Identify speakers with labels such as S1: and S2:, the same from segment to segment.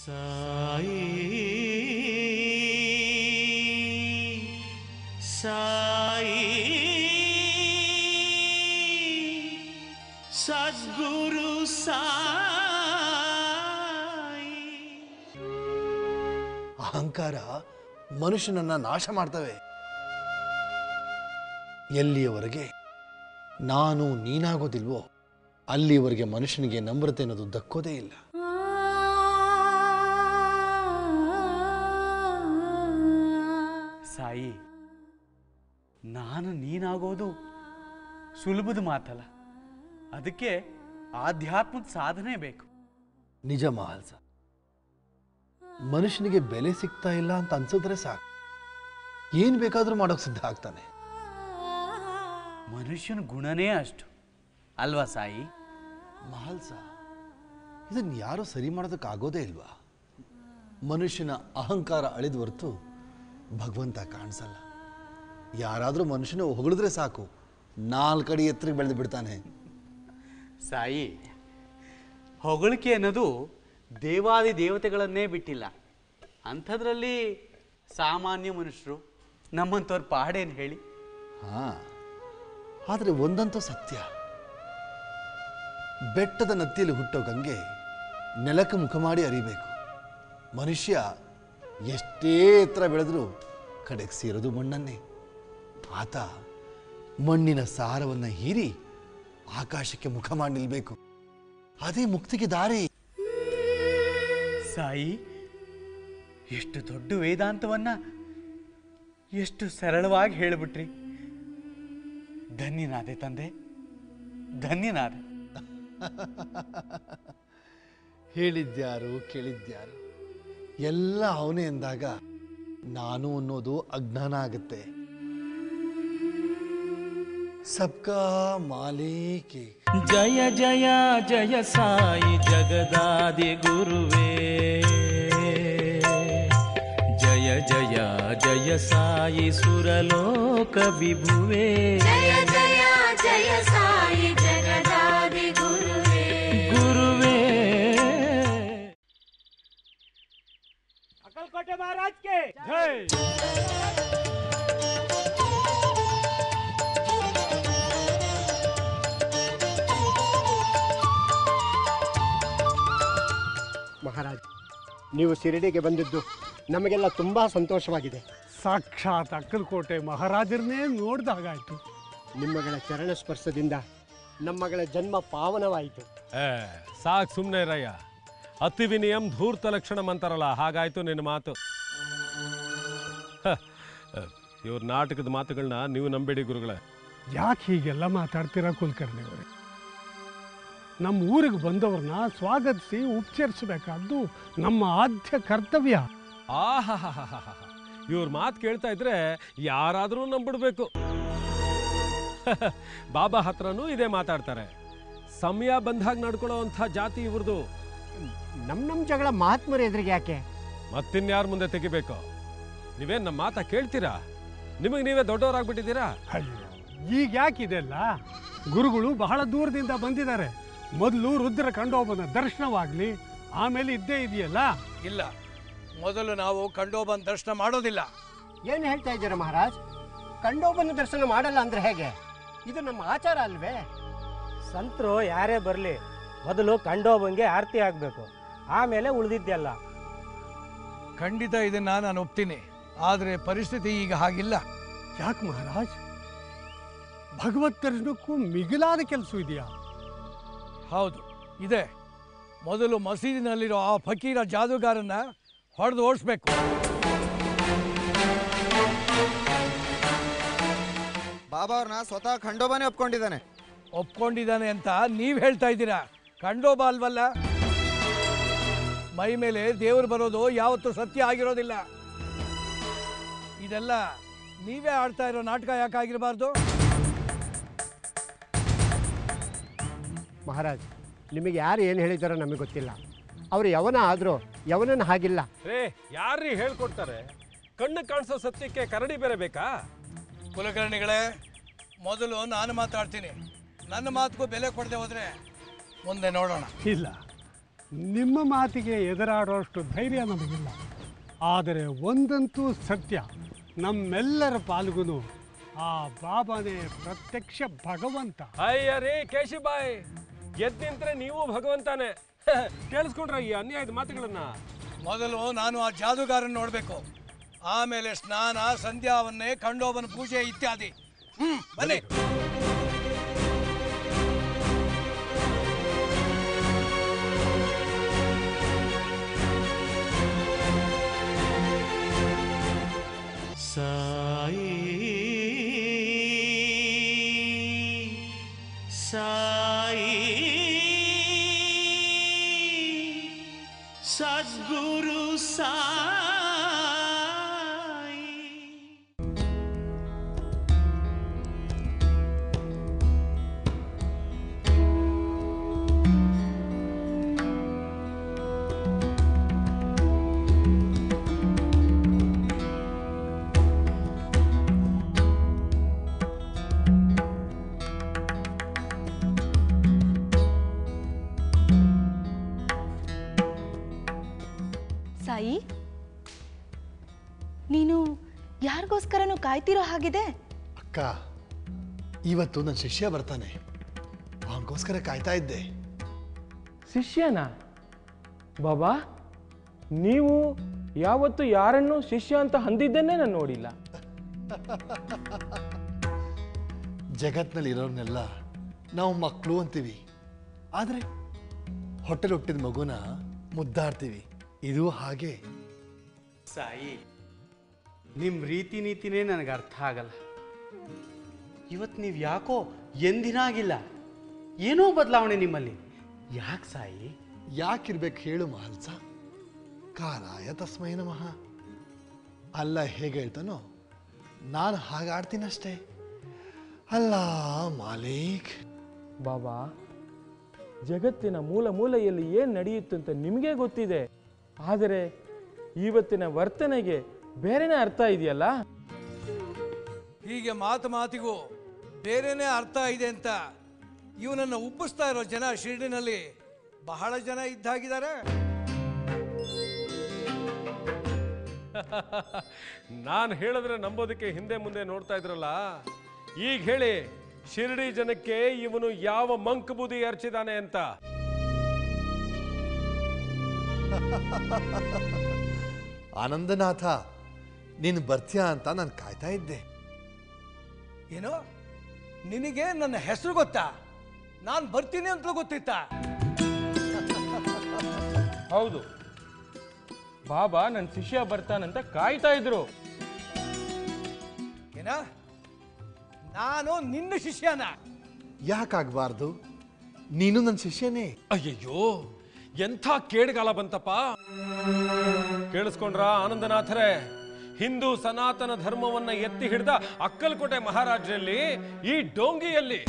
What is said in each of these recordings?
S1: ಸಾಯಿ ಸಾಯಿ ಸದ್ಗುರು ಸಾಯಿ
S2: ಅಹಂಕಾರ ಮನುಷ್ಯನನ್ನ ನಾಶ ಮಾಡ್ತವೆ ಎಲ್ಲಿಯವರೆಗೆ ನಾನು ನೀನಾಗೋದಿಲ್ವೋ ಅಲ್ಲಿಯವರೆಗೆ ಮನುಷ್ಯನಿಗೆ ನಮ್ರತೆ ಅನ್ನೋದು ದಕ್ಕೋದೇ ಇಲ್ಲ
S1: ಸಾಯಿ ನಾನು ನೀನಾಗೋದು ಸುಲಭದ ಮಾತಲ್ಲ ಅದಕ್ಕೆ ಆಧ್ಯಾತ್ಮದ ಸಾಧನೆ ಬೇಕು
S2: ನಿಜ ಮಹಲ್ಸ ಮನುಷ್ಯನಿಗೆ ಬೆಲೆ ಸಿಗ್ತಾ ಇಲ್ಲ ಅಂತ ಅನ್ಸಿದ್ರೆ ಸಾಕು ಏನ್ ಬೇಕಾದ್ರೂ ಮಾಡೋಕ್ ಸಿದ್ಧ ಆಗ್ತಾನೆ
S1: ಮನುಷ್ಯನ ಗುಣನೇ ಅಷ್ಟು ಅಲ್ವಾ ಸಾಯಿ
S2: ಮಹಲ್ಸ ಇದನ್ನ ಯಾರೂ ಸರಿ ಮಾಡೋದಕ್ಕೆ ಆಗೋದೇ ಇಲ್ವಾ ಮನುಷ್ಯನ ಅಹಂಕಾರ ಅಳಿದ ಹೊರತು ಭಗವಂತ ಕಾಣಿಸಲ್ಲ ಯಾರಾದರೂ ಮನುಷ್ಯನ ಹೊಗಳಿದ್ರೆ ಸಾಕು ನಾಲ್ಕಡಿ ಎತ್ತರಕ್ಕೆ ಬೆಳೆದು ಬಿಡ್ತಾನೆ
S1: ಸಾಯಿ ಹೊಗಳಿಕೆ ಅನ್ನೋದು ದೇವಾದಿ ದೇವತೆಗಳನ್ನೇ ಬಿಟ್ಟಿಲ್ಲ ಅಂಥದ್ರಲ್ಲಿ ಸಾಮಾನ್ಯ ಮನುಷ್ಯರು ನಮ್ಮಂಥವ್ರ ಪಾಡೇನು ಹೇಳಿ
S2: ಹಾ ಆದರೆ ಒಂದಂತೂ ಸತ್ಯ ಬೆಟ್ಟದ ನತ್ತಿಯಲ್ಲಿ ಹುಟ್ಟೋ ಗಂಗೆ ನೆಲಕ್ಕೆ ಮುಖ ಮಾಡಿ ಅರಿಬೇಕು ಮನುಷ್ಯ ಎಷ್ಟೇ ಎತ್ತರ ಬೆಳೆದರೂ ಕಡೆಗೆ ಸೇರೋದು ಮಣ್ಣನ್ನೇ ಆತ ಮಣ್ಣಿನ ಸಾರವನ್ನು ಹೀರಿ ಆಕಾಶಕ್ಕೆ ಮುಖ ಮಾಡಿ ನಿಲ್ಬೇಕು ಅದೇ ಮುಕ್ತಿಗೆ ದಾರಿ
S1: ಸಾಯಿ ಎಷ್ಟು ದೊಡ್ಡ ವೇದಾಂತವನ್ನ ಎಷ್ಟು ಸರಳವಾಗಿ ಹೇಳಿಬಿಟ್ರಿ ಧನ್ಯನಾದೆ ತಂದೆ ಧನ್ಯನಾದೆ
S2: ಹೇಳಿದ್ಯಾರು ಕೇಳಿದ್ಯಾರು ಎಲ್ಲ ಅವನೇ ಎಂದಾಗ ನಾನು ಅನ್ನೋದು ಅಜ್ಞಾನ ಆಗುತ್ತೆ ಸಬ್ಕಾ ಮಾಲೀಕೆ
S3: ಜಯ ಜಯ ಜಯ ಸಾಯಿ ಜಗದಾದಿ ಗುರುವೇ ಜಯ ಜಯ ಜಯ ಸಾಯಿ ಸುರಲೋಕ ವಿಭುವೇ
S4: ಜಯ ಜಯ ಜಯ ಸಾಯಿ ಜಗದಾದಿ ಗುರುವೇ
S3: ಗುರುವೇ
S5: अकलकोटे महाराज के जय
S6: ಮಹಾರಾಜ್ ನೀವು ಶಿರಡಿಗೆ ಬಂದಿದ್ದು ನಮಗೆಲ್ಲ ತುಂಬಾ ಸಂತೋಷವಾಗಿದೆ
S5: ಸಾಕ್ಷಾತ್ ಅಕ್ಕಲಕೋಟೆ ಮಹಾರಾಜರನ್ನೇ ನೋಡ್ದಾಗಾಯ್ತು
S6: ನಿಮ್ಮಗಳ ಚರಣ ಸ್ಪರ್ಶದಿಂದ ನಮ್ಮಗಳ ಜನ್ಮ ಪಾವನವಾಯಿತು
S7: ಏ ಸಾಕ್ ಸುಮ್ಮನೆ ರಯ್ಯ ಅತಿ ವಿನಿಯಂ ಧೂರ್ತ ಲಕ್ಷಣಂ ಅಂತಾರಲ್ಲ ಹಾಗಾಯ್ತು ನಿನ್ನ ಮಾತು ಇವ್ರ ನಾಟಕದ ಮಾತುಗಳನ್ನ ನೀವು ನಂಬೇಡಿ ಗುರುಗಳೇ
S5: ಯಾಕೆ ಹೀಗೆಲ್ಲ ಮಾತಾಡ್ತೀರಾ ಕುಲಕರ್ಣಿ ಅವರೇ ನಮ್ಮ ಊರಿಗೆ ಬಂದವ್ರನ್ನ ಸ್ವಾಗತಿಸಿ ಉಪಚರಿಸಬೇಕಾದ್ದು ನಮ್ಮ ಆದ್ಯ ಕರ್ತವ್ಯ
S7: ಆಹಾಹಾಹಾಹಾ ಇವ್ರ ಮಾತು ಕೇಳ್ತಾ ಇದ್ರೆ ಯಾರಾದರೂ ನಂಬಿಡ್ಬೇಕು ಬಾಬಾ ಹತ್ರನೂ ಇದೇ ಮಾತಾಡ್ತಾರೆ ಸಮಯ ಬಂದಾಗ ನಡ್ಕೊಳ್ಳೋ ಅಂಥ ಜಾತಿ ಇವ್ರದು
S6: ನಮ್ಮ ನಮ್ಮ ಜಗಳ ಮಹಾತ್ಮರ ಎದುರಿಗೆ ಯಾಕೆ
S7: ಮತ್ತಿನ್ಯಾರ ಮುಂದೆ ತೆಗಿಬೇಕು ನೀವೇನ್ ನಮ್ಮ ಮಾತಾ ಕೇಳ್ತೀರಾ ನಿಮಗೆ ನೀವೇ ದೊಡ್ಡವರಾಗ್ಬಿಟ್ಟಿದ್ದೀರಾ
S5: ಅಯ್ಯೋ ಈಗ ಯಾಕಿದೆಲ್ಲ ಗುರುಗಳು ಬಹಳ ದೂರದಿಂದ ಬಂದಿದ್ದಾರೆ ಮೊದಲು ರುದ್ರ ಕಂಡೋಬನ ದರ್ಶನವಾಗ್ಲಿ ಆಮೇಲೆ ಇದ್ದೇ ಇದೆಯಲ್ಲ
S8: ಇಲ್ಲ ಮೊದಲು ನಾವು ಕಂಡೋಬನ್ ದರ್ಶನ ಮಾಡೋದಿಲ್ಲ
S6: ಏನು ಹೇಳ್ತಾ ಇದ್ದೀರಾ ಮಹಾರಾಜ್ ಕಂಡೋಬನ್ನು ದರ್ಶನ ಮಾಡಲ್ಲ ಅಂದ್ರೆ ಹೇಗೆ ಇದು ನಮ್ಮ ಆಚಾರ ಅಲ್ವೇ
S9: ಸಂತರು ಯಾರೇ ಬರಲಿ ಮೊದಲು ಕಂಡೋಬಂಗೆ ಆರತಿ ಆಗಬೇಕು ಆಮೇಲೆ ಉಳಿದಿದ್ದೆಲ್ಲ
S8: ಖಂಡಿತ ಇದನ್ನ ನಾನು ಒಪ್ತೀನಿ ಆದರೆ ಪರಿಸ್ಥಿತಿ ಈಗ ಹಾಗಿಲ್ಲ
S5: ಯಾಕೆ ಮಹಾರಾಜ್ ಭಗವತ್ ದರ್ಶನಕ್ಕೂ ಮಿಗಿಲಾದ ಕೆಲಸ ಇದೆಯಾ
S8: ಹೌದು ಇದೆ ಮೊದಲು ಮಸೀದಿನಲ್ಲಿರೋ ಆ ಫಕೀರ ಜಾದೂಗಾರನ್ನ ಹೊಡೆದು ಓಡಿಸ್ಬೇಕು
S10: ಬಾಬಾ ಅವ್ರನ್ನ ಸ್ವತಃ ಖಂಡೋಬಾನೇ ಒಪ್ಕೊಂಡಿದ್ದಾನೆ
S8: ಒಪ್ಕೊಂಡಿದ್ದಾನೆ ಅಂತ ನೀವು ಹೇಳ್ತಾ ಇದ್ದೀರಾ ಕಂಡೋಬ ಅಲ್ವಲ್ಲ ಮೈ ಮೇಲೆ ದೇವರು ಬರೋದು ಯಾವತ್ತೂ ಸತ್ಯ ಆಗಿರೋದಿಲ್ಲ ಇದೆಲ್ಲ ನೀವೇ ಆಡ್ತಾ ಇರೋ ನಾಟಕ ಯಾಕಾಗಿರಬಾರ್ದು
S6: ಮಹಾರಾಜ್ ನಿಮಗೆ ಯಾರು ಏನು ಹೇಳಿದಾರೋ ನಮಗೆ ಗೊತ್ತಿಲ್ಲ ಅವರು ಯವನ ಆದರೂ ಯವನನ ಹಾಗಿಲ್ಲ
S7: ರೇ ಯಾರ್ರೀ ಹೇಳ್ಕೊಡ್ತಾರೆ ಕಣ್ಣು ಕಾಣಿಸೋ ಸತ್ಯಕ್ಕೆ ಕರಡಿ ಬೇರೆ ಬೇಕಾ
S8: ಕುಲಕರ್ಣಿಗಳೇ ಮೊದಲು ನಾನು ಮಾತಾಡ್ತೀನಿ ನನ್ನ ಮಾತಿಗೂ ಬೆಲೆ ಕೊಡದೆ ಹೋದ್ರೆ ಮುಂದೆ ನೋಡೋಣ
S5: ಇಲ್ಲ ನಿಮ್ಮ ಮಾತಿಗೆ ಎದುರಾಡೋಷ್ಟು ಧೈರ್ಯ ನಮಗಿಲ್ಲ ಆದರೆ ಒಂದಂತೂ ಸತ್ಯ ನಮ್ಮೆಲ್ಲರ ಪಾಲ್ಗೂ ಆ ಬಾಬಾನೇ ಪ್ರತ್ಯಕ್ಷ ಭಗವಂತ
S7: ಅಯ್ಯ ರೀ ಕೇಶಿಬಾಯ್ ಎದ್ ನಿಂತ್ರೆ ನೀವು ಭಗವಂತಾನೆ ಕೇಳಿಸ್ಕೊಂಡ್ರ ಈ ಅನ್ಯಾಯದ ಮಾತುಗಳನ್ನ
S8: ಮೊದಲು ನಾನು ಆ ಜಾದುಗಾರನ್ ನೋಡಬೇಕು ಆಮೇಲೆ ಸ್ನಾನ ಸಂಧ್ಯಾವನ್ನೇ ಖಂಡೋಬನ ಪೂಜೆ ಇತ್ಯಾದಿ ಹ್ಮ್ ಬನ್ನಿ
S3: ಸಾಯಿ ಸಾಯಿ ಸದ್ಗುರು ಸಾಯಿ
S11: ಸಾಯಿ ನೀನು ಯಾರಿಗೋಸ್ಕರನೂ ಕಾಯ್ತಿರೋ ಹಾಗಿದೆ
S2: ಅಕ್ಕ ಇವತ್ತು ನನ್ನ ಶಿಷ್ಯ ಬರ್ತಾನೆ ಅವನಿಗೋಸ್ಕರ ಕಾಯ್ತಾ ಇದ್ದೆ
S12: ಶಿಷ್ಯನಾ ಬಾಬಾ ನೀವು ಯಾವತ್ತು ಯಾರನ್ನು ಶಿಷ್ಯ ಅಂತ ಅಂದಿದ್ದನ್ನೇ ನಾನು ನೋಡಿಲ್ಲ
S2: ಜಗತ್ನಲ್ಲಿ ಇರೋರ್ನೆಲ್ಲ ನಾವು ಮಕ್ಕಳು ಅಂತೀವಿ ಆದರೆ ಹೊಟ್ಟೆಲಿ ಹುಟ್ಟಿದ ಮಗುನ ಮುದ್ದಾಡ್ತೀವಿ ಇದು ಹಾಗೆ
S1: ಸಾಯಿ ನಿಮ್ಮ ರೀತಿ ನೀತಿನೇ ನನಗೆ ಅರ್ಥ ಆಗಲ್ಲ ಇವತ್ತು ನೀವು ಯಾಕೋ ಎಂದಿನಾಗಿಲ್ಲ ಏನೋ ಬದಲಾವಣೆ ನಿಮ್ಮಲ್ಲಿ ಯಾಕೆ ಸಾಯಿ
S2: ಯಾಕಿರ್ಬೇಕು ಹೇಳು ಮಹಲ್ಸ ಕಾಲಾಯ ತಸ್ಮೈ ನಮಃ ಅಲ್ಲ ಹೇಗೆ ಹೇಳ್ತಾನೋ ನಾನು ಹಾಗಾಡ್ತೀನಷ್ಟೇ ಅಲ್ಲ ಮಾಲೀಕ್
S12: ಬಾಬಾ ಜಗತ್ತಿನ ಮೂಲ ಮೂಲೆಯಲ್ಲಿ ಏನು ನಡೆಯುತ್ತೆ ಅಂತ ನಿಮಗೆ ಗೊತ್ತಿದೆ ಆದರೆ ಇವತ್ತಿನ ವರ್ತನೆಗೆ ಬೇರೆನೇ ಅರ್ಥ ಇದೆಯಲ್ಲ
S8: ಹೀಗೆ ಮಾತು ಮಾತಿಗೂ ಬೇರೆನೇ ಅರ್ಥ ಇದೆ ಅಂತ ಇವನನ್ನು ಉಪ್ಪಿಸ್ತಾ ಇರೋ ಜನ ಶಿರ್ಡಿನಲ್ಲಿ ಬಹಳ ಜನ ಇದ್ದಾಗಿದ್ದಾರೆ
S7: ನಾನು ಹೇಳಿದ್ರೆ ನಂಬೋದಕ್ಕೆ ಹಿಂದೆ ಮುಂದೆ ನೋಡ್ತಾ ಇದ್ರಲ್ಲ ಈಗ ಹೇಳಿ ಶಿರ್ಡಿ ಜನಕ್ಕೆ ಇವನು ಯಾವ ಮಂಕ್ ಬುದಿ ಅರ್ಚಿದಾನೆ ಅಂತ
S2: ಆನಂದನಾಥ ನೀನು ಬರ್ತೀಯಾ ಅಂತ ನಾನು ಕಾಯ್ತಾ ಇದ್ದೆ
S8: ಏನು ನಿನಗೆ ನನ್ನ ಹೆಸರು ಗೊತ್ತಾ ನಾನು ಬರ್ತೀನಿ ಅಂತಲೂ ಗೊತ್ತಿತ್ತಾ
S12: ಹೌದು ಬಾಬಾ ನನ್ನ ಶಿಷ್ಯ ಬರ್ತಾನಂತ ಕಾಯ್ತಾ ಇದ್ರು
S8: ಏನ ನಾನು ನಿನ್ನ ಶಿಷ್ಯನ
S2: ಯಾಕಾಗಬಾರ್ದು ನೀನು ನನ್ನ ಶಿಷ್ಯನೇ
S7: ಅಯ್ಯಯ್ಯೋ ಎಂಥ ಕೇಡುಗಾಲ ಬಂತಪ್ಪ ಕೇಳಿಸ್ಕೊಂಡ್ರ ಆನಂದನಾಥರೇ ಹಿಂದೂ ಸನಾತನ ಧರ್ಮವನ್ನ ಎತ್ತಿ ಹಿಡಿದ ಅಕ್ಕಲಕೋಟೆ ಮಹಾರಾಜರಲ್ಲಿ ಈ ಡೋಂಗಿಯಲ್ಲಿ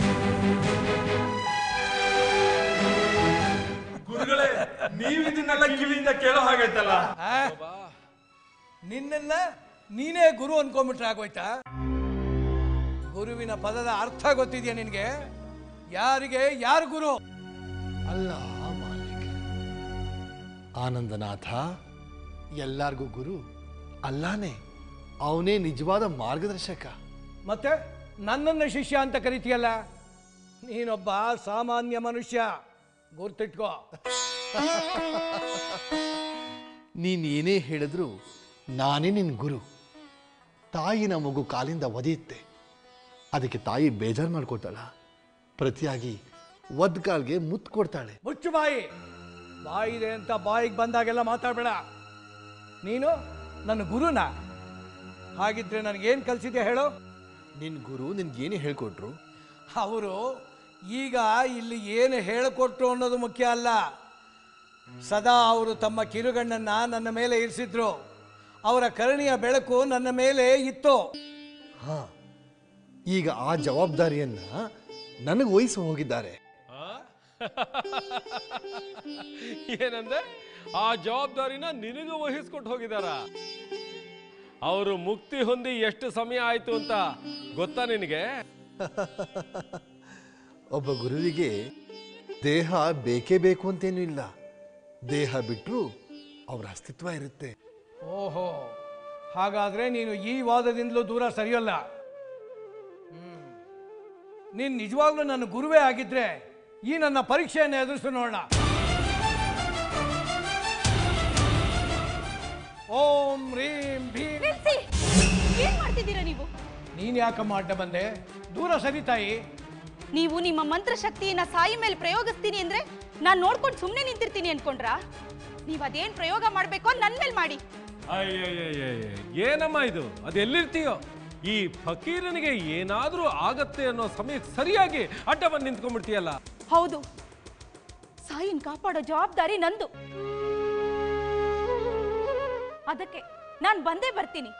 S7: ಗುರುಗಳೇ ನೀವು ಇದನ್ನೆಲ್ಲ ಕಿವಿಯಿಂದ ಕೇಳೋ ಹಾಗೈತಲ್ಲ
S8: ಆ? ನಿನ್ನೆಲ್ಲ ನೀನೇ ಗುರು ಅನ್ಕೊಂಡ್ಬಿಟ್ರೆ ಆಗೋಯ್ತಾ ಗುರುವಿನ ಪದದ ಅರ್ಥ ಗೊತ್ತಿದ್ಯಾ ನಿನಗೆ ಯಾರಿಗೆ ಯಾರು ಗುರು
S2: ಅಲ್ಲ ಮಾಲಿಕ್ ಆನಂದನಾಥ ಎಲ್ಲರಿಗೂ ಗುರು ಅಲ್ಲಾನೇ ಅವನೇ ನಿಜವಾದ ಮಾರ್ಗದರ್ಶಕ
S8: ಮತ್ತೆ ನನ್ನನ್ನು ಶಿಷ್ಯ ಅಂತ ಕರಿತೀಯಲ್ಲ ನೀನೊಬ್ಬ ಸಾಮಾನ್ಯ ಮನುಷ್ಯ ಗುರ್ತಿಟ್ಕೋ
S2: ನೀನ್ ಏನೇ ಹೇಳಿದ್ರು ನಾನೇ ನಿನ್ ಗುರು ತಾಯಿನ ಮಗು ಕಾಲಿಂದ ಒದೆಯುತ್ತೆ ಅದಕ್ಕೆ ತಾಯಿ ಬೇಜಾರು ಮಾಡ್ಕೊಳ್ತಾಳ ಪ್ರತಿಯಾಗಿ ಒದ್ ಕಾಲ್ಗೆ ಮುತ್ತು ಕೊಡ್ತಾಳೆ
S8: ಮುಚ್ಚು ಬಾಯಿ ಬಾಯಿದೆ ಅಂತ ಬಾಯಿಗೆ ಬಂದಾಗೆಲ್ಲ ಮಾತಾಡಬೇಡ ನೀನು ನನ್ನ ಗುರುನ ಹಾಗಿದ್ರೆ ನನಗೇನು ಕಲಿಸಿದ್ಯಾ ಹೇಳು
S2: ನಿನ್ ಗುರು ನಿನ್ಗೇನೇ ಹೇಳ್ಕೊಟ್ರು
S8: ಅವರು ಈಗ ಇಲ್ಲಿ ಏನು ಹೇಳಿಕೊಟ್ರು ಅನ್ನೋದು ಮುಖ್ಯ ಅಲ್ಲ ಸದಾ ಅವರು ತಮ್ಮ ಕಿರುಗಣ್ಣನ್ನ ನನ್ನ ಮೇಲೆ ಇರಿಸಿದ್ರು ಅವರ ಕರುಣಿಯ ಬೆಳಕು ನನ್ನ ಮೇಲೆ ಇತ್ತು
S2: ಹಾ ಈಗ ಆ ಜವಾಬ್ದಾರಿಯನ್ನ ನನಗೆ ವಹಿಸಿ ಹೋಗಿದ್ದಾರೆ
S7: ಏನಂದೆ ಆ ಜವಾಬ್ದಾರಿನ ನಿನಗೂ ವಹಿಸ್ಕೊಟ್ಟು ಹೋಗಿದಾರ ಅವರು ಮುಕ್ತಿ ಹೊಂದಿ ಎಷ್ಟು ಸಮಯ ಆಯ್ತು ಅಂತ ಗೊತ್ತಾ ನಿನಗೆ
S2: ಒಬ್ಬ ಗುರುವಿಗೆ ದೇಹ ಬೇಕೇ ಬೇಕು ಅಂತೇನೂ ಇಲ್ಲ ದೇಹ ಬಿಟ್ಟರೂ ಅವರ ಅಸ್ತಿತ್ವ ಇರುತ್ತೆ
S8: ಓಹೋ ಹಾಗಾದ್ರೆ ನೀನು ಈ ವಾದದಿಂದಲೂ ದೂರ ಸರಿಯಲ್ಲ ಹ್ಮ್. ನೀನು ನಿಜವಾಗ್ಲೂ ನನ್ನ ಗುರುವೇ ಆಗಿದ್ರೆ ಈ ನನ್ನ ಪರೀಕ್ಷೆಯನ್ನು ಎದುರಿಸು ನೋಡೋಣ ಓಂ ರೀಂ ಭೀಂ
S11: ನಿಲ್ಸಿ ಏನ್ ಮಾಡ್ತಿದ್ದೀರಾ ನೀವು
S8: ನೀನ್ ಯಾಕಮ್ಮ ಅಡ್ಡ ಬಂದೆ ದೂರ ಸರಿ ತಾಯಿ
S11: ನೀವು ನಿಮ್ಮ ಮಂತ್ರ ಶಕ್ತಿಯನ್ನ ಸಾಯಿ ಮೇಲೆ ಪ್ರಯೋಗಿಸ್ತೀನಿ ಅಂದ್ರೆ ನಾನ್ ನೋಡ್ಕೊಂಡು ಸುಮ್ಮನೆ ನಿಂತಿರ್ತೀನಿ ಅನ್ಕೊಂಡ್ರಾ ನೀವ್ ಅದೇನ್ ಪ್ರಯೋಗ ಮಾಡ್ಬೇಕೋ ನನ್ ಮೇಲೆ ಮಾಡಿ
S7: ಅಯ್ಯಯ್ಯಯ್ಯಯ್ಯ ಏನಮ್ಮ ಇದು ಅದು ಎಲ್ಲಿರ್ತೀಯೋ ಈ ಫಕೀರನಿಗೆ ಏನಾದ್ರೂ ಆಗತ್ತೆ ಅನ್ನೋ ಸಮಯಕ್ಕೆ ಸರಿಯಾಗಿ ಅಡ್ಡ ಬಂದು ನಿಂತ್ಕೊಂಡ್ಬಿಡ್ತೀಯಲ್ಲ
S11: ಹೌದು ಸಾಯಿನ್ ಕಾಪಾಡೋ ಜವಾಬ್ದಾರಿ ನಂದು ಅದಕ್ಕೆ ನಾನ್ ಬಂದೇ ಬರ್ತೀನಿ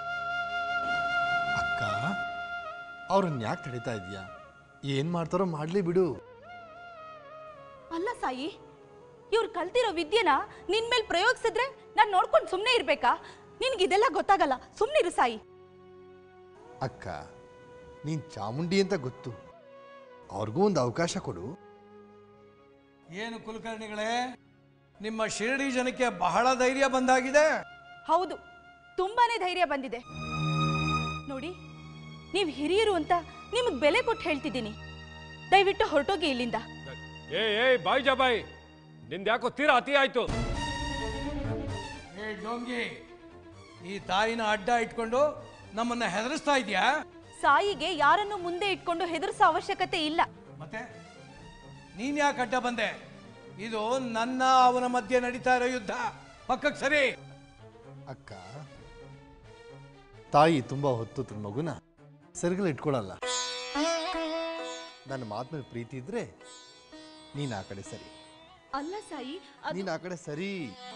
S2: ಅಕ್ಕ ಅವ್ರನ್ನ ಯಾಕೆ ತಡೀತಾ ಇದೀಯಾ ಏನು ಮಾಡ್ತಾರೋ ಮಾಡಲಿ ಬಿಡು
S11: ಅಲ್ಲ ಸಾಯಿ ಇವ್ರು ಕಲ್ತಿರೋ ವಿದ್ಯೆನ ನಿನ್ ಮೇಲೆ ಪ್ರಯೋಗಿಸಿದ್ರೆ ನಾನ್ ನೋಡ್ಕೊಂಡು ಸುಮ್ಮನೆ ಇರ್ಬೇಕಾ ನಿನ್ಗಿದೆಲ್ಲ ಗೊತ್ತಾಗಲ್ಲ ಸುಮ್ಮನಿರು ಸಾಯಿ
S2: ಅಕ್ಕ ನೀನು ಚಾಮುಂಡಿ ಅಂತ ಗೊತ್ತು ಅವ್ರಿಗೂ ಒಂದು ಅವಕಾಶ ಕೊಡು
S8: ಏನು ಕುಲಕರ್ಣಿಗಳೇ ನಿಮ್ಮ ಶಿರಡಿ ಜನಕ್ಕೆ ಬಹಳ ಧೈರ್ಯ ಬಂದಾಗಿದೆ
S11: ಹೌದು ತುಂಬಾನೇ ಧೈರ್ಯ ಬಂದಿದೆ ನೋಡಿ ನೀವು ಹಿರಿಯರು ಅಂತ ನಿಮಗೆ ಬೆಲೆ ಕೊಟ್ಟು ಹೇಳ್ತಿದ್ದೀನಿ ದಯವಿಟ್ಟು ಹೊರಟೋಗಿ ಇಲ್ಲಿಂದ
S7: ಏ ಏ ಬಾಯ್ ಜಾ ಬಾಯ್ ನಿಂದ ಯಾಕೋ ತೀರಾ ಅತಿ ಆಯ್ತು
S8: ಏ ಡೋಂಗಿ ಈ ತಾಯಿನ ಅಡ್ಡ ಇಟ್ಕೊಂಡು ನಮ್ಮನ್ನ ಹೆದರಿಸ್ತಾ ಇದೆಯಾ
S11: ಸಾಯಿಗೆ ಯಾರನ್ನು ಮುಂದೆ ಇಟ್ಕೊಂಡು ಹೆದರ್ಸೋ ಅವಶ್ಯಕತೆ ಇಲ್ಲ
S8: ಮತ್ತೆ ನೀನ್ ಯಾಕೆ ಅಡ್ಡ ಬಂದೆ ಇದು ನನ್ನ ಅವನ ಮಧ್ಯೆ ನಡೀತಾ ಇರೋ ಯುದ್ಧ ಪಕ್ಕಕ್ಕೆ ಸರಿ
S2: ಅಕ್ಕ ತಾಯಿ ತುಂಬ ಹೊತ್ತು ತನ್ನ ಮಗುನ ಸೆರಗಲ್ಲಿ ಇಟ್ಕೊಳ್ಳಲ್ಲ ನನ್ನ ಮಾತು ಮೇಲೆ ಪ್ರೀತಿ ಇದ್ರೆ ನೀನು ಆ ಕಡೆ ಸರಿ
S11: ಅಲ್ಲ ಸಾಯಿ
S2: ನೀನು ಆ ಕಡೆ ಸರಿ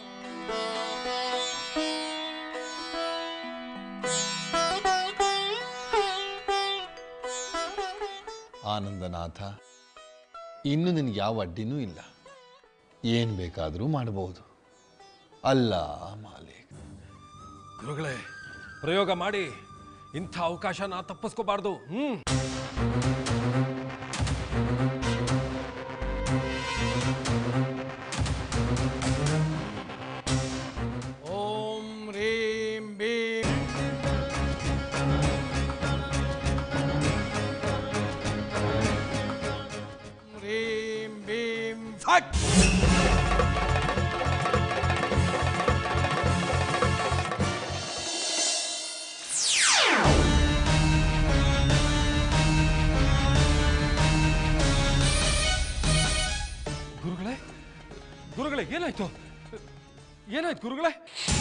S2: ಆನಂದನಾಥ ಇನ್ನು ನಿನಗೆ ಯಾವ ಅಡ್ಡಿನೂ ಇಲ್ಲ ಏನು ಬೇಕಾದರೂ ಮಾಡಬಹುದು ಅಲ್ಲ ಮಾಲಿಕ್
S7: ಗುರುಗಳೇ ಪ್ರಯೋಗ ಮಾಡಿ ಇಂಥ ಅವಕಾಶನ ತಪ್ಪಿಸ್ಕೋಬಾರ್ದು ಹ್ಮ್
S8: ಓಂ ರೀಂ ಭೀಂ ರೀಂ ಭೀಂ ಫಟ್
S7: ಗುರುಗಳೇ ಗುರುಗಳೇ ಏನಾಯ್ತು ಏನಾಯ್ತು ಗುರುಗಳೇ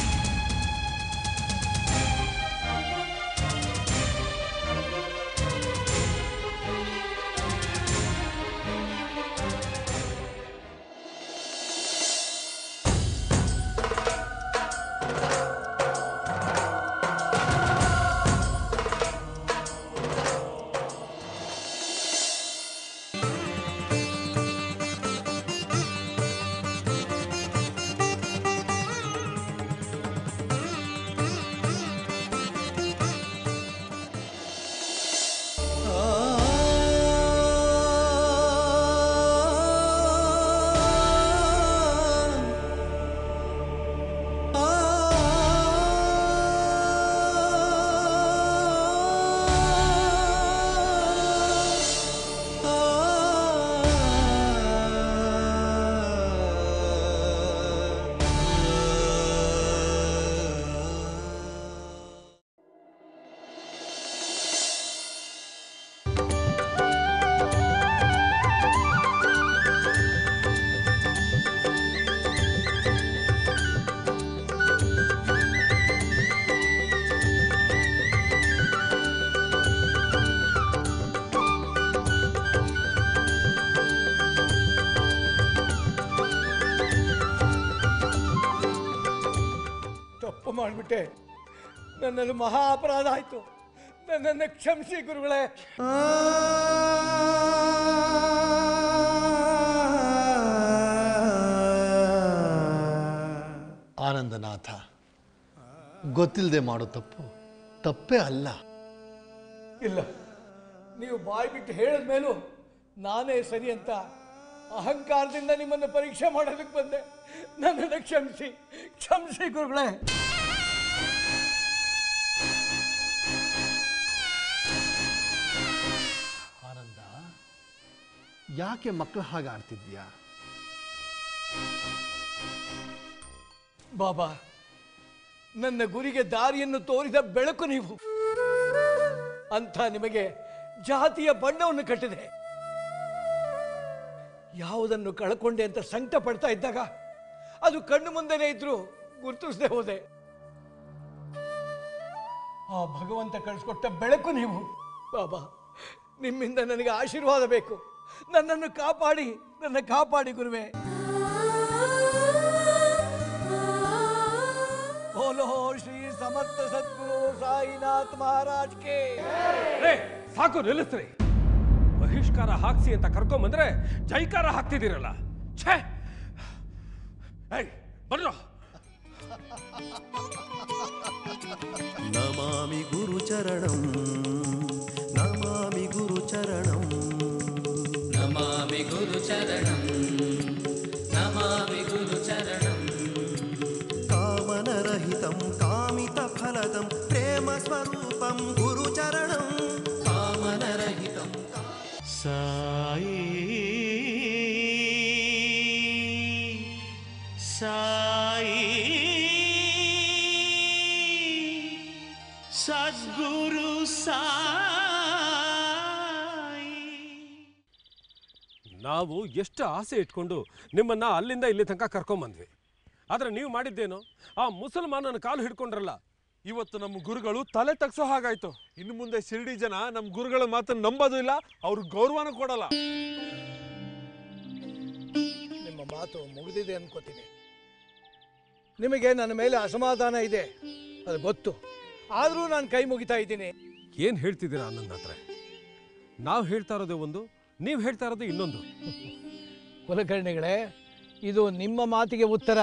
S8: ತಪ್ಪು ಮಾಡಿಬಿಟ್ಟೆ ನನ್ನಲ್ಲಿ ಮಹಾ ಅಪರಾಧ ಆಯ್ತು ನನ್ನನ್ನು ಕ್ಷಮಿಸಿ ಗುರುಗಳೇ
S2: ಆನಂದನಾಥ ಗೊತ್ತಿಲ್ಲದೆ ಮಾಡೋ ತಪ್ಪು ತಪ್ಪೇ ಅಲ್ಲ
S8: ಇಲ್ಲ ನೀವು ಬಾಯಿ ಬಿಟ್ಟು ಹೇಳಿದ ಮೇಲೂ ನಾನೇ ಸರಿ ಅಂತ ಅಹಂಕಾರದಿಂದ ನಿಮ್ಮನ್ನು ಪರೀಕ್ಷೆ ಮಾಡೋದಕ್ಕೆ ಬಂದೆ ನನ್ನನ್ನು ಕ್ಷಮಿಸಿ ಕ್ಷಮಿಸಿ ಗುರುಗಳೇ
S2: ಆನಂದ ಯಾಕೆ ಮಕ್ಕಳು ಹಾಗೆ ಆಡ್ತಿದ್ಯಾ
S8: ಬಾಬಾ ನನ್ನ ಗುರಿಗೆ ದಾರಿಯನ್ನು ತೋರಿದ ಬೆಳಕು ನೀವು ಅಂತ ನಿಮಗೆ ಜಾತಿಯ ಬಣ್ಣವನ್ನು ಕಟ್ಟಿದೆ ಯಾವುದನ್ನು ಕಳ್ಕೊಂಡೆ ಅಂತ ಸಂಕಟ ಪಡ್ತಾ ಇದ್ದಾಗ ಅದು ಕಣ್ಣು ಮುಂದೆನೇ ಇದ್ರು ಗುರುತಿಸದೆ ಹೋದೆ ಆ ಭಗವಂತ ಕಳಿಸ್ಕೊಟ್ಟ ಬೆಳಕು ನೀವು ಬಾಬಾ ನಿಮ್ಮಿಂದ ನನಗೆ ಆಶೀರ್ವಾದ ಬೇಕು ನನ್ನನ್ನು ಕಾಪಾಡಿ ನನ್ನ ಕಾಪಾಡಿ ಗುರುವೆ बोलो श्री समर्थ सद्गुरु साईनाथ महाराज के
S7: ರೇ ಸಾಕು ನಿಲ್ಲಿಸ್ರಿ ಬಹಿಷ್ಕಾರ ಹಾಕ್ಸಿ ಅಂತ ಕರ್ಕೊಂಬಂದ್ರೆ ಜೈಕಾರ ಹಾಕ್ತಿದ್ದೀರಲ್ಲ ಛೇ ಏಯ್ ಬರ್ರೋ
S3: ನಮಾಮಿ ಗುರುಚರಣಂ ನಮಾಮಿ ಗುರುಚರಣಂ
S13: ನಮಾಮಿ ಗುರುಚರಣಂ ನಮಾಮಿ ಗುರುಚರಣಂ
S3: ಕಾಮನರಹಿತಂ ಕಾಮಿತಫಲದಂ ಪ್ರೇಮ ಸ್ವರೂಪಂ ಗುರುಚರಣಂ ಕಾಮನರಹಿತಂ ಸಾಯಿ ಸಾಯಿ ಸದ್ಗುರು ಸಾಯಿ
S7: ನಾವು ಎಷ್ಟು ಆಸೆ ಇಟ್ಕೊಂಡು ನಿಮ್ಮನ್ನ ಅಲ್ಲಿಂದ ಇಲ್ಲಿ ತನಕ ಕರ್ಕೊಂಬಂದ್ವಿ ಆದ್ರೆ ನೀವು ಮಾಡಿದ್ದೇನು ಆ ಮುಸಲ್ಮಾನನ ಕಾಲು ಹಿಡ್ಕೊಂಡ್ರಲ್ಲ
S14: ಇವತ್ತು ನಮ್ಮ ಗುರುಗಳು ತಲೆ ತಗ್ಸೋ ಹಾಗಾಯ್ತು ಇನ್ನು ಮುಂದೆ ಶಿರ್ಡಿ ಜನ ನಮ್ಮ ಗುರುಗಳ ಮಾತನ್ನು ನಂಬೋದು ಇಲ್ಲ ಅವ್ರ ಗೌರವನೂ ಕೊಡಲ್ಲ
S8: ನಿಮ್ಮ ಮಾತು ಮುಗಿದಿದೆ ಅನ್ಕೋತೀನಿ ನಿಮಗೆ ನನ್ನ ಮೇಲೆ ಅಸಮಾಧಾನ ಇದೆ ಅದು ಗೊತ್ತು ಆದರೂ ನಾನು ಕೈ ಮುಗಿತಾ ಇದ್ದೀನಿ
S7: ಏನ್ ಹೇಳ್ತಿದ್ದೀರಾ ನನ್ನ ಹತ್ರ ನಾವು ಹೇಳ್ತಾ ಇರೋದೇ ಒಂದು ನೀವು ಹೇಳ್ತಾ ಇರೋದು ಇನ್ನೊಂದು
S8: ಕುಲಕರ್ಣಿಗಳೇ ಇದು ನಿಮ್ಮ ಮಾತಿಗೆ ಉತ್ತರ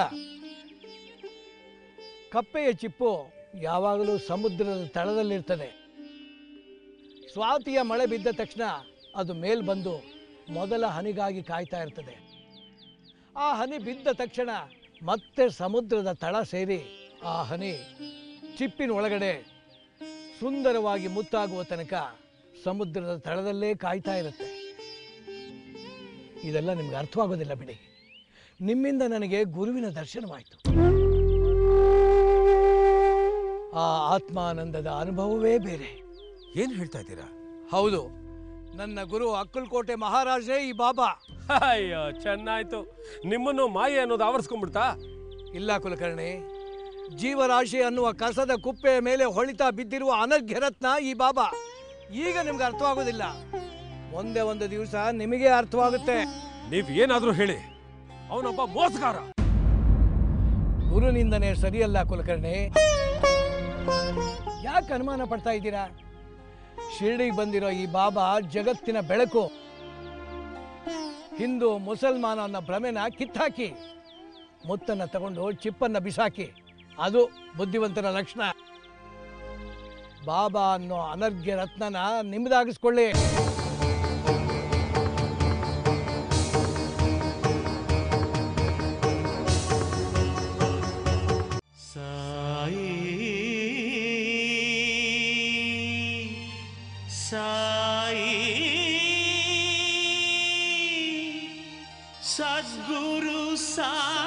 S8: ಕಪ್ಪೆಯ ಚಿಪ್ಪು ಯಾವಾಗಲೂ ಸಮುದ್ರದ ತಳದಲ್ಲಿರ್ತದೆ ಸ್ವಾತಿಯ ಮಳೆ ಬಿದ್ದ ತಕ್ಷಣ ಅದು ಮೇಲ್ ಬಂದು ಮೊದಲ ಹನಿಗಾಗಿ ಕಾಯ್ತಾ ಇರ್ತದೆ ಆ ಹನಿ ಬಿದ್ದ ತಕ್ಷಣ ಮತ್ತೆ ಸಮುದ್ರದ ತಳ ಸೇರಿ ಆ ಹನಿ ಚಿಪ್ಪಿನ ಒಳಗಡೆ ಸುಂದರವಾಗಿ ಮುತ್ತಾಗುವ ತನಕ ಸಮುದ್ರದ ತಳದಲ್ಲೇ ಕಾಯ್ತಾ ಇರುತ್ತೆ ಇದೆಲ್ಲ ನಿಮ್ಗೆ ಅರ್ಥವಾಗೋದಿಲ್ಲ ಬಿಡಿ ನಿಮ್ಮಿಂದ ನನಗೆ ಗುರುವಿನ ದರ್ಶನವಾಯಿತು ಆ ಆತ್ಮಾನಂದದ ಅನುಭವವೇ ಬೇರೆ
S7: ಏನ್ ಹೇಳ್ತಾ ಇದ್ದೀರಾ
S8: ಹೌದು ನನ್ನ ಗುರು ಅಕ್ಕಲ್ಕೋಟೆ ಮಹಾರಾಜರೇ ಈ ಬಾಬಾ
S7: ಅಯ್ಯೋ ಚೆನ್ನಾಯ್ತು ನಿಮ್ಮನ್ನು ಮಾಯೆ ಅನ್ನೋದು ಆವರಿಸ್ಕೊಂಡ್ಬಿಡ್ತಾ
S8: ಇಲ್ಲ ಕುಲಕರ್ಣಿ ಜೀವರಾಶಿ ಅನ್ನುವ ಕಸದ ಕುಪ್ಪೆಯ ಮೇಲೆ ಹೊಳಿತಾ ಬಿದ್ದಿರುವ ಅನರ್ಘ್ಯ ರತ್ನ ಈ ಬಾಬಾ ಈಗ ನಿಮ್ಗೆ ಅರ್ಥವಾಗೋದಿಲ್ಲ ಒಂದೇ ಒಂದು ದಿವಸ ನಿಮಗೆ ಅರ್ಥವಾಗುತ್ತೆ
S7: ನೀವ್ ಏನಾದ್ರೂ ಹೇಳಿ ಅವನೊಬ್ಬ ಮೋಸಗಾರ
S8: ಗುರುನಿಂದನೇ ಸರಿಯಲ್ಲ ಕುಲಕರ್ಣಿ ಯಾಕೆ ಅನುಮಾನ ಪಡ್ತಾ ಇದ್ದೀರಾ ಶಿರ್ಡಿಗೆ ಬಂದಿರೋ ಈ ಬಾಬಾ ಜಗತ್ತಿನ ಬೆಳಕು ಹಿಂದೂ ಮುಸಲ್ಮಾನ ಅನ್ನೋ ಭ್ರಮೆನ ಕಿತ್ತಾಕಿ ಮುತ್ತನ್ನ ತಗೊಂಡು ಚಿಪ್ಪನ್ನ ಬಿಸಾಕಿ ಅದು ಬುದ್ಧಿವಂತನ ಲಕ್ಷಣ ಬಾಬಾ ಅನ್ನೋ ಅನರ್ಘ್ಯ ರತ್ನನ ನಿಮ್ದಾಗಿಸ್ಕೊಳ್ಳಿ
S3: ಸಾಯಿ ಸಾಯಿ ಸದ್ಗುರು ಸಾಯಿ